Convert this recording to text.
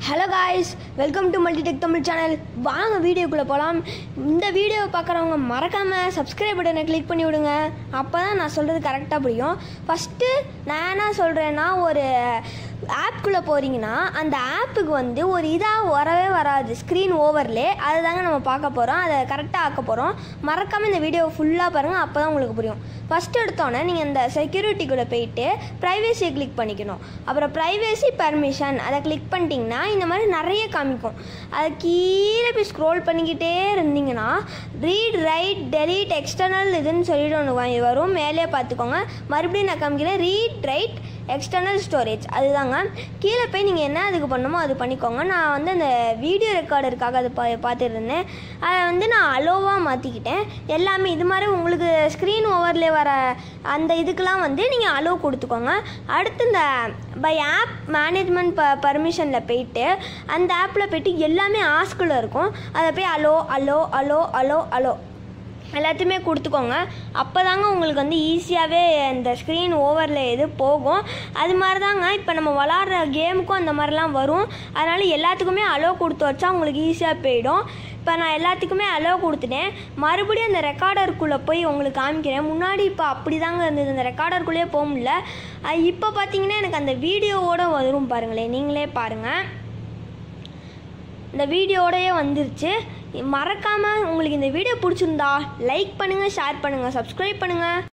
hello guys welcome to Multitech Tamil channel வாங்க வீடியோக்குள்ளே போகலாம் இந்த வீடியோவை பார்க்குறவங்க மறக்காமல் சப்ஸ்கிரைப் பட்டனை கிளிக் பண்ணி விடுங்க அப்போ தான் நான் சொல்கிறது கரெக்டாக புரியும் ஃபஸ்ட்டு நான் என்ன சொல்கிறேன்னா ஒரு ஆப்குள்ளே போகிறீங்கன்னா அந்த ஆப்புக்கு வந்து ஒரு இதாக வரவே வராது ஸ்க்ரீன் ஓவர்லே அதுதாங்க நம்ம பார்க்க போகிறோம் அதை கரெக்டாக ஆக்க போகிறோம் மறக்காமல் இந்த வீடியோவை ஃபுல்லாக பாருங்கள் அப்போ தான் உங்களுக்கு புரியும் ஃபஸ்ட் எடுத்தோன்னே நீங்கள் இந்த செக்யூரிட்டிக்குள்ளே போயிட்டு ப்ரைவேசியை கிளிக் பண்ணிக்கணும் அப்புறம் ப்ரைவேசி பர்மிஷன் அதை கிளிக் பண்ணிட்டீங்கன்னா இந்த மாதிரி நிறைய காமிக்கும் அதை கீழே போய் ஸ்க்ரோல் பண்ணிக்கிட்டே இருந்தீங்கன்னா ரீட் ரைட் டெலீட் எக்ஸ்டர்னல் இதுன்னு சொல்லிட்டு ஒன்று வ- வரும் மேலே பார்த்துக்கோங்க மறுபடியும் நான் காமிக்கிறேன் ரீட் ரைட் எக்ஸ்டர்னல் ஸ்டோரேஜ் அதுதாங்க கீழே போய் நீங்கள் என்ன அதுக்கு பண்ணணுமோ அது பண்ணிக்கோங்க நான் வந்து அந்த வீடியோ ரெக்கார்டருக்காக அது பா பார்த்துட்டு இருந்தேன் அதை வந்து நான் அலோவாக மாற்றிக்கிட்டேன் எல்லாமே இது மாதிரி உங்களுக்கு ஸ்க்ரீன் ஓவரில் வர அந்த இதுக்கெலாம் வந்து நீங்கள் அலோ கொடுத்துக்கோங்க அடுத்து இந்த பை ஆப் மேனேஜ்மெண்ட் ப பர்மிஷனில் போயிட்டு அந்த ஆப்பில் போயிட்டு எல்லாமே ஆஸ்குள்ளே இருக்கும் அதை போய் அலோ அலோ அலோ அலோ அலோ எல்லாத்தையுமே கொடுத்துக்கோங்க அப்போ தாங்க உங்களுக்கு வந்து ஈஸியாகவே இந்த ஸ்க்ரீன் ஓவரில் இது போகும் அது மாதிரி தாங்க இப்போ நம்ம விளாட்ற கேமுக்கும் அந்த மாதிரிலாம் வரும் அதனால் எல்லாத்துக்குமே அலோ கொடுத்து வச்சா உங்களுக்கு ஈஸியாக போயிடும் இப்போ நான் எல்லாத்துக்குமே அலோ கொடுத்துட்டேன் மறுபடியும் அந்த ரெக்கார்டருக்குள்ளே போய் உங்களுக்கு காமிக்கிறேன் முன்னாடி இப்போ அப்படி தாங்க இருந்தது அந்த ரெக்கார்டருக்குள்ளேயே போக முடியல அஹ் இப்போ பார்த்தீங்கன்னா எனக்கு அந்த வீடியோவோட வரும் பாருங்களேன் நீங்களே பாருங்கள் இந்த வீடியோடயே வந்துருச்சு மறக்காமல் உங்களுக்கு இந்த வீடியோ பிடிச்சிருந்தா லைக் பண்ணுங்கள் ஷேர் பண்ணுங்கள் சப்ஸ்கிரைப் பண்ணுங்கள்